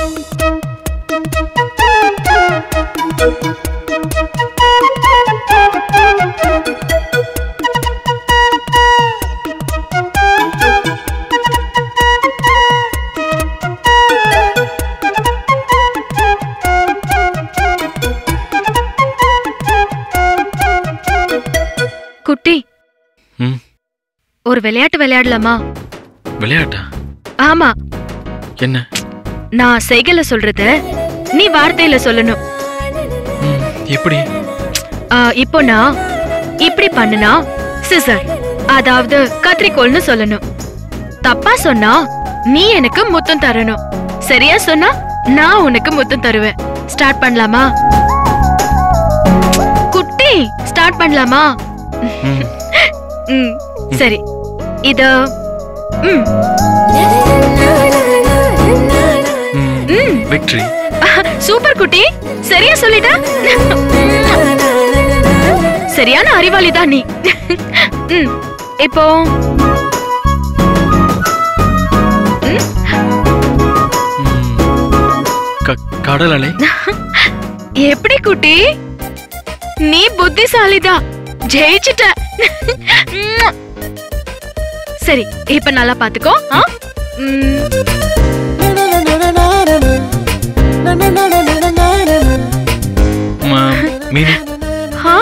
குட்டி ம் ஒரு விளையாட்டு விளையாடலாமா விளையாட்டா ஆமா என்ன நான் செய்கல சொல்றத நீ வார்த்தையில சொல்லணும் ம், எப்படி ஆ, இப்போ நான் இப்படி பண்ணுனா சிசர் அதாவது கத்திரிக்கோல்னு சொல்லணும் தப்பா சொன்னா நீ எனக்கு முத்தம் தரணும் சரியா சொன்னா நான் உனக்கு முத்தம் தருவேன் ஸ்டார்ட் பண்ணலாமா குட்டி ஸ்டார்ட் பண்ணலாமா ம், ம் சரி இது ம் ம், விக்டரி சூப்பர் குட்டி சரியா சொல்லிட்ட சரியான அறிவாளி தான் நீ ம், இப்போ ம், க- கடல் அலை எப்படி குட்டி நீ புத்திசாலிதான் ஜெயிச்சிட்ட சரி இப்ப நல்லா பாத்துக்கோ ஆ? ம், ம- மீனி ஆ?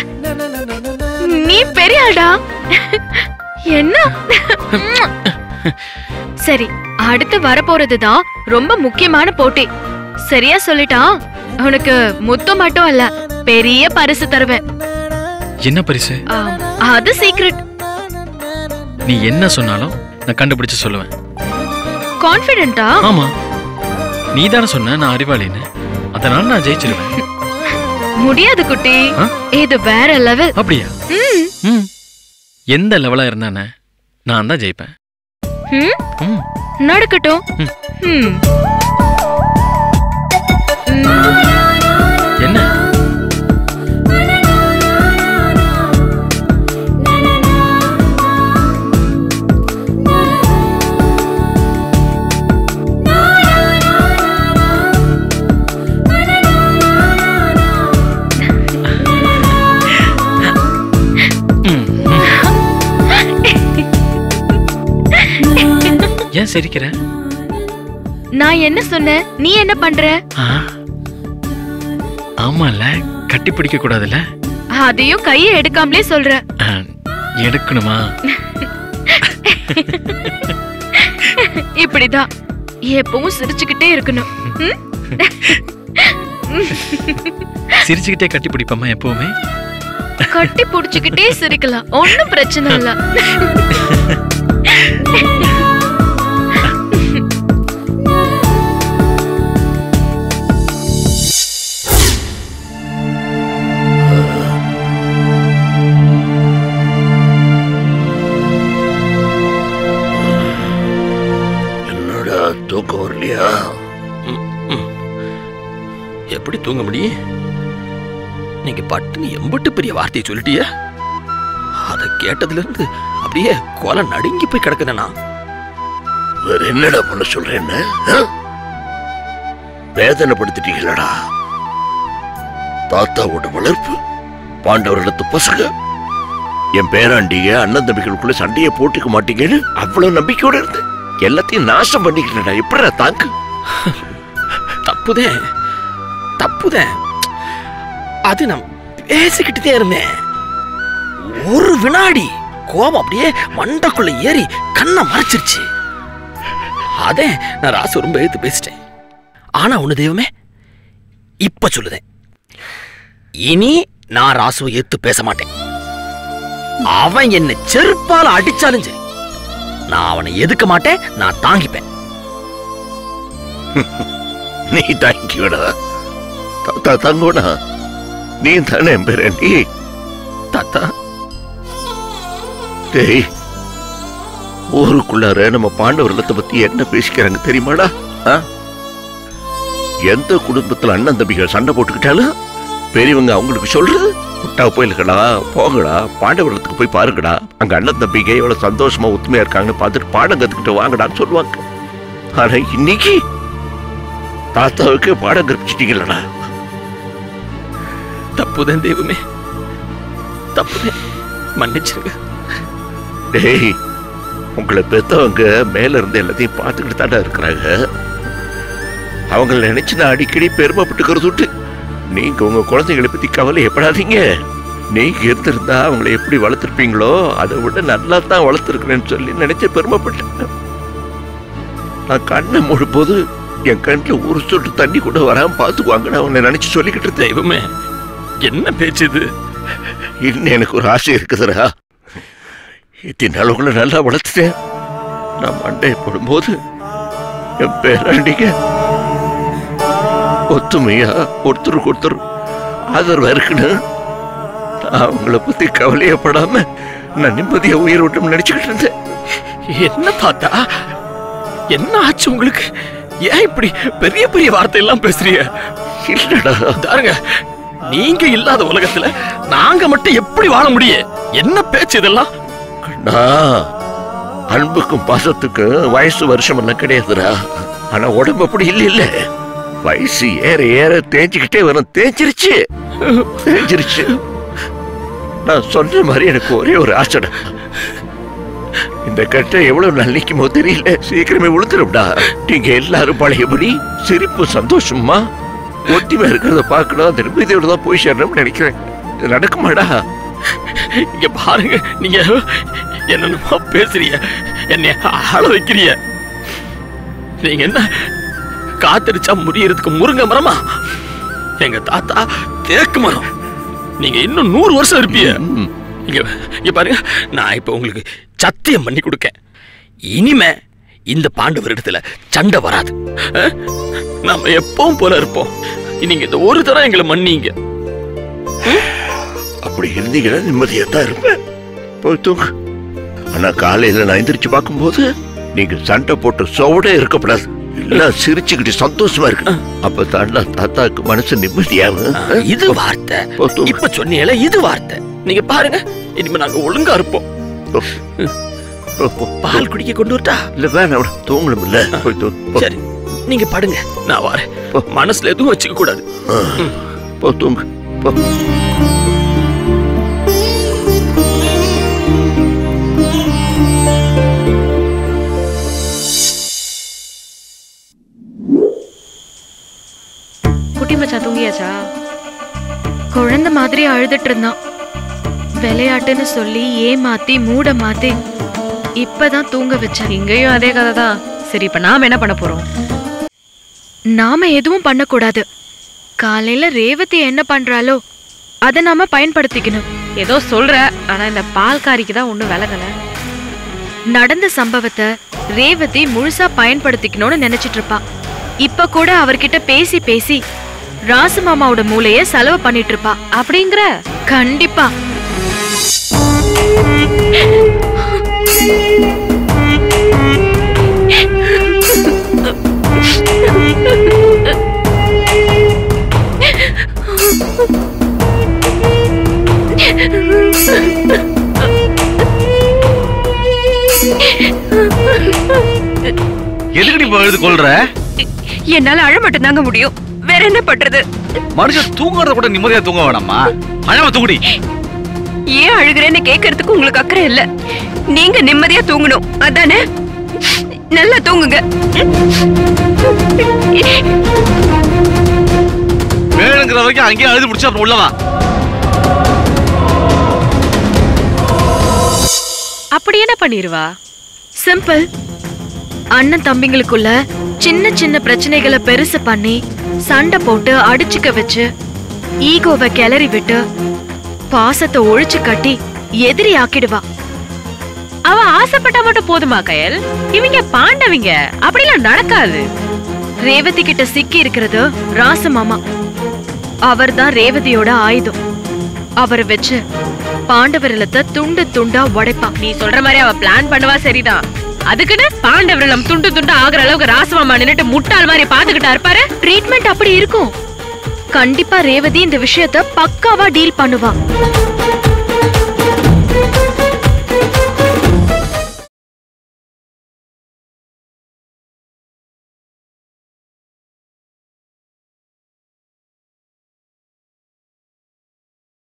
நீ பெரிய ஆடா என்ன சரி அடுத்து வரப்போறதுதான் ரொம்ப முக்கியமான போட்டி சரியா சொல்லிட்டான் உனக்கு முத்தம் மட்டும் அல்ல பெரிய பரிசு தருவேன் என்ன பரிசு ஆ, அது சீக்ரெட் நீ என்ன சொன்னாலும் நான் கண்டுபிடிச்சு சொல்லுவேன் கான்பிடென்ட்டா ஆமா நீ தானே சொன்ன நான் அறிவாளின்னு அதனால நான் ஜெயிச்சிருவேன் முடியாது குட்டி ஆ? இது வேற லெவல் அப்படியா ம் ம் எந்த லெவலா இருந்தானே நான் தான் ஜெயிப்பேன் ம் ம் நடக்கட்டும் ம். ம் ம். என்ன ம், ம். ஏன் சிரிக்கிற நான் என்ன சொன்னேன் நீ என்ன பண்ற ஆ? ஆமால கட்டி பிடிக்க கூடாதுல்ல அதையும் கையை எடுக்காமலே சொல்ற ஆ, எடுக்கணுமா இப்படிதான் எப்பவும் சிரிச்சுக்கிட்டே இருக்கணும் ம்? சிரிச்சுக்கிட்டே கட்டி பிடிப்போமா எப்பவுமே கட்டி புடிச்சுக்கிட்டே சிரிக்கலாம் ஒண்ணும் பிரச்சனை இல்ல என்னடா தூக்கம் வரலையா எப்படி தூங்க முடியும் நீங்க பட்டுன்னு எம்பட்டு பெரிய வார்த்தையை சொல்லிட்டிய அதை கேட்டதுல இருந்து அப்படியே கொலை நடுங்கி போய் கிடக்குதுண்ணா வேற என்னடா பண்ண சொல்றேன்னு ஆ? வேதனைப்படுத்திட்டீங்களடா தாத்தாவோட வளர்ப்பு பாண்டவர்களத்து பசங்க என் பேராண்டிக அண்ணன் தம்பிகளுக்குள்ள சண்டையை போட்டுக்க மாட்டீங்கன்னு அவ்வளவு நம்பிக்கையோட இருந்தேன் எல்லாத்தையும் நாசம் பண்ணிக்கிறேன்டா எப்படிடா தாங்கு தப்புதேன் தப்புதேன் அது நான் பேசிக்கிட்டு இருந்தேன் ஒரு வினாடி கோபம் அப்படியே மண்டக்குள்ள ஏறி கண்ணை மறைச்சிருச்சு அதே நான் ராசு ரொம்ப எடுத்து பேசிட்டேன் ஆனா ஒண்ணு தெய்வமே இப்ப சொல்லுதேன் இனி நான் ராசுவை ஏத்து பேச மாட்டேன் அவன் என்ன செருப்பால அடிச்சாலும் சரி நான் அவனை எதுக்க மாட்டேன் நான் தாங்கிப்பேன் நீ தாங்கிக்கோடா தாத்தா தங்கோடா நீ தானே என் பேராண்டி தாத்தா டேய் ஊருக்குள்ளார நம்ம பாண்டவர்களத்தை பத்தி என்ன பேசிக்கிறாங்க தெரியுமாடா ஆ? எந்த குடும்பத்துல அண்ணன் தம்பிகள் சண்டை போட்டுக்கிட்டாலும் பெரியவங்க அவங்களுக்கு சொல்றது முட்டா போயிருக்கடா போங்கடா பாண்டவரத்துக்கு போய் பாருங்கடா அங்க அண்ணன் தம்பிங்க எவ்வளவு சந்தோஷமா ஒத்துமையா இருக்காங்கன்னு பார்த்துட்டு பாடம் கத்துக்கிட்டு வாங்கடான்னு சொல்லுவாங்க ஆனா இன்னைக்கு தாத்தாவுக்கு பாடம் கற்பிச்சிட்டீங்களடா தப்புதான் தெய்வமே தப்புதான் மன்னிச்சிருங்க டேய் உங்களை பெத்தவங்க மேல இருந்து எல்லாத்தையும் பார்த்துக்கிட்டு தாண்டா இருக்கிறாங்க அவங்கள நினைச்சு நான் அடிக்கடி பெருமைப்பட்டுக்கிறது விட்டு நீங்க உங்க குழந்தைகளை பத்தி கவலையப்படாதீங்க நீங்க இருந்திருந்தா அவங்கள எப்படி வளர்த்துருப்பீங்களோ அதை விட நல்லா தான் வளர்த்துருக்கிறேன்னு சொல்லி நினைச்சு பெருமைப்பட்டேன் நான் கண்ணை மூடும்போது என் கண்ணில் ஒரு சொட்டு தண்ணி கூட வராம பார்த்துக்குவாங்கன்னு அவனை நினைச்சு சொல்லிக்கிட்டு இருந்தேன் தெய்வமே என்ன பேச்சு இது இன்னும் எனக்கு ஒரு ஆசை இருக்குதுடா இத்தனை நாள் உங்களை நல்லா வளர்த்துட்டேன் நான் மண்டை போடும்போது என் பேராண்டிங்க ஒத்துமையா ஒருத்தருக்கு ஒருத்தர் ஆதரவா இருக்குன்னு நான் அவங்கள பத்தி கவலையப்படாம நான் நிம்மதியா உயிர் விட்டோம்னு நினைச்சுக்கிட்டு இருந்தேன் என்ன தாத்தா என்ன ஆச்சு உங்களுக்கு ஏன் இப்படி பெரிய பெரிய வார்த்தை எல்லாம் பேசுறீங்க இல்லடா தாருங்க நீங்க இல்லாத உலகத்துல நாங்க மட்டும் எப்படி வாழ முடியும் என்ன பேச்சு இதெல்லாம் கண்ணா அன்புக்கும் பாசத்துக்கும் வயசு வருஷம் எல்லாம் கிடையாதுடா ஆனா உடம்பு அப்படி இல்ல இல்ல வயசு ஏற ஏற தேஞ்சுக்கிட்டே வரும் தேஞ்சிருச்சு தேஞ்சிருச்சு நான் சொன்ன மாதிரி எனக்கு ஒரே ஒரு ஆசைடா இந்த கட்டை எவ்வளவு நாள் நிக்குமோ தெரியல சீக்கிரமே விழுந்துரும்டா நீங்க எல்லாரும் பழையபடி சிரிப்பு சந்தோஷமா ஒத்திமை இருக்கிறத பார்க்கணும் அந்த நிம்மதியோட தான் போய் சேரணும்னு நினைக்கிறேன் இது நடக்குமாடா இங்க பாருங்க நீங்க என்னென்னமோ பேசுறீங்க என்னை ஆள வைக்கிறீங்க நீங்க என்ன காத்தடிச்சா முடியறதுக்கு முருங்க மரமா எங்க தாத்தா தேக்கு மரம் நீங்க இன்னும் நூறு வருஷம் இருப்பீங்க ம். இங்க இங்க பாருங்க நான் இப்ப உங்களுக்கு சத்தியம் பண்ணி கொடுக்கேன் இனிமே இந்த பாண்டவரிடத்துல சண்டை வராது அஹ்? நாம எப்பவும் போல இருப்போம் நீங்க இந்த ஒரு தரம் எங்களை மன்னிங்க அப்படி இருந்தீங்கன்னா நிம்மதியா தான் இருப்பேன் போய் தூங்கு ஆனா காலையில நான் எந்திரிச்சு பார்க்கும்போது நீங்க சண்டை போட்டு சோட இருக்கப்படாது எல்லாம் சிரிச்சுக்கிட்டு சந்தோஷமா இருக்கு அப்ப தாண்டா தாத்தாக்கு மனசு நிம்மதியாகும் ஆ, இது வார்த்தை போ, தூங்கு. இப்ப சொன்னீங்களே இது வார்த்தை நீங்க பாருங்க இனிமே நாங்க ஒழுங்கா இருப்போம் போ. போ, போ. பால் குடிக்க கொண்டு வரட்டா இல்ல வேணாம் விடு. தூங்கணும் இல்ல போய் தூங்கு போ. சரி நீங்க படுங்க நான் வரேன் போ. மனசுல எதுவும் வச்சுக்க கூடாது போ தூங்கு போ குட்டி மச்சான் தூங்கியாச்சா குழந்தை மாதிரி அழுதுட்டு இருந்தான் விளையாட்டுன்னு சொல்லி ஏமாத்தி மூட மாத்தி இப்பதான் தூங்க வச்சேன் இங்கேயும் அதே கதை தான் சரி இப்ப நாம என்ன பண்ண போறோம் நாம எதுவும் பண்ணக்கூடாது காலையில ரேவதி என்ன பண்றாளோ அதை நாம பயன்படுத்திக்கணும் ஏதோ சொல்ற ஆனா இந்த பால்காரிக்கு தான் ஒண்ணும் விலகல நடந்த சம்பவத்தை ரேவதி முழுசா பயன்படுத்திக்கணும்னு நினைச்சிட்டு இருப்பா இப்ப கூட அவர்கிட்ட பேசி பேசி ராசு மாமாவோட மூளைய செலவு பண்ணிட்டு இருப்பா அப்படிங்கிற கண்டிப்பா எதுக்கு நீ பழுது கொள்ற என்னால அழ மட்டும் தாங்க முடியும் வேற என்ன பண்றது மனுஷன் தூங்குறத கூட நிம்மதியா தூங்க வேணாமா அழாம தூங்குடி ஏன் அழுகிறேன்னு கேட்கறதுக்கு உங்களுக்கு அக்கறை இல்ல நீங்க நிம்மதியா தூங்கணும் அதானே நல்லா தூங்குங்க வேணுங்கிற வரைக்கும் அங்கேயே அழுது முடிச்சு அப்புறம் உள்ளவா அப்படி என்ன பண்ணிருவா சிம்பிள் அண்ணன் தம்பிங்களுக்குள்ள சின்ன சின்ன பிரச்சனைகளை பெருசு பண்ணி சண்டை போட்டு அடிச்சுக்க வச்சு ஈகோவை கிளறி விட்டு பாசத்தை ஒழிச்சு கட்டி எதிரி ஆக்கிடுவா அவ ஆசைப்பட்டா மட்டும் போதுமா கயல் இவங்க பாண்டவிங்க அப்படிலாம் நடக்காது ரேவதி கிட்ட சிக்கி இருக்கிறது ராசு மாமா அவர்தான் ரேவதியோட ஆயுதம் அவரை வச்சு பாண்டவரலத்தை துண்டு துண்டா உடைப்பா நீ சொல்ற மாதிரி அவ பிளான் பண்ணுவா சரிதான் அதுக்குன்னு பாண்டவரலம் துண்டு துண்டு ஆகுற அளவுக்கு ராசமாமா நின்னுட்டு முட்டாள் மாதிரி பாத்துக்கிட்டா இருப்பாரு ட்ரீட்மெண்ட் அப்படி இருக்கும் கண்டிப்பா ரேவதி இந்த விஷயத்த பக்காவா டீல் பண்ணுவா